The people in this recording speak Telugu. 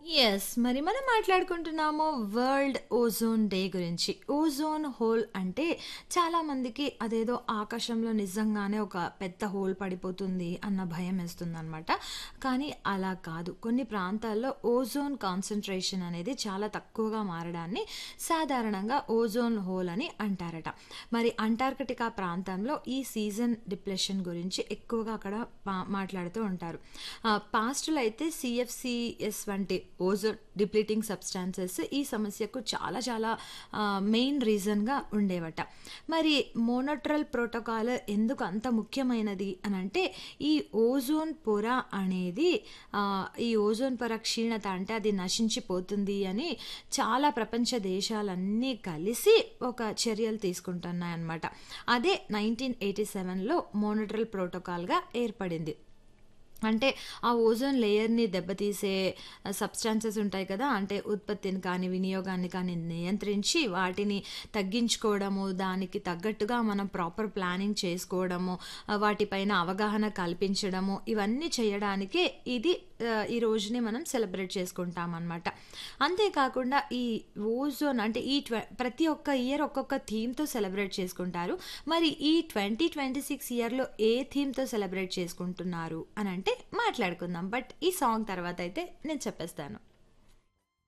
యెస్. మరి మనం మాట్లాడుకుంటున్నాము వరల్డ్ ఓజోన్ డే గురించి. ఓజోన్ హోల్ అంటే చాలామందికి అదేదో ఆకాశంలో నిజంగానే ఒక పెద్ద హోల్ పడిపోతుంది అన్న భయమేస్తుందనమాట. కానీ అలా కాదు. కొన్ని ప్రాంతాల్లో ఓజోన్ కాన్సంట్రేషన్ అనేది చాలా తక్కువగా మారడాన్ని సాధారణంగా ఓజోన్ హోల్ అని అంటారట. మరి అంటార్కిటికా ప్రాంతంలో ఈ సీజన్ డిప్రెషన్ గురించి ఎక్కువగా అక్కడ మా మాట్లాడుతూ ఉంటారు. ఆహ్, పాస్ట్‌లో అయితే సీఎఫ్‌సీఎస్ వంటి ఓజోన్ డిప్లీటింగ్ సబ్స్టాన్సెస్ ఈ సమస్యకు చాలా చాలా ఆహ్, మెయిన్ రీజన్‌గా ఉండేవట. మరి మోనోట్రల్ ప్రోటోకాల్ ఎందుకు అంత ముఖ్యమైనది అనంటే ఈ ఓజోన్ పొర అనేది ఆహ్, ఈ ఓజోన్ పొర క్షీణత అంటే అది నశించిపోతుంది అని చాలా ప్రపంచ దేశాలన్నీ కలిసి ఒక చర్యలు తీసుకుంటున్నాయన్నమాట. అదే 1987లో మోనోట్రల్ ప్రోటోకాల్‌గా ఏర్పడింది. అంటే ఆ ఓజోన్ లేయర్‌ని దెబ్బతీసే సబ్స్టాన్సెస్ ఉంటాయి కదా! అంటే ఉత్పత్తిని కానీ, వినియోగాన్ని కానీ నియంత్రించి వాటిని తగ్గించుకోవడము, దానికి తగ్గట్టుగా మనం ప్రాపర్ ప్లానింగ్ చేసుకోవడము, ఆహ్, వాటిపైన అవగాహన కల్పించడము ఇవన్నీ చేయడానికే ఇది ఆహ్, ఈ రోజుని మనం సెలబ్రేట్ చేసుకుంటామనమాట. అంతేకాకుండా ఈ ఓజోన్ అంటే ఈ ట్వ ప్రతి ఒక్క ఇయర్ ఒక్కొక్క థీమ్‌తో సెలబ్రేట్ చేసుకుంటారు. మరి ఈ 2026 ఇయర్‌లో ఏ థీమ్‌తో సెలబ్రేట్ చేసుకుంటున్నారు అనంటే మాట్లాడుకుందాం. బట్ ఈ సాంగ్ తర్వాతయితే నేను చెప్పేస్తాను.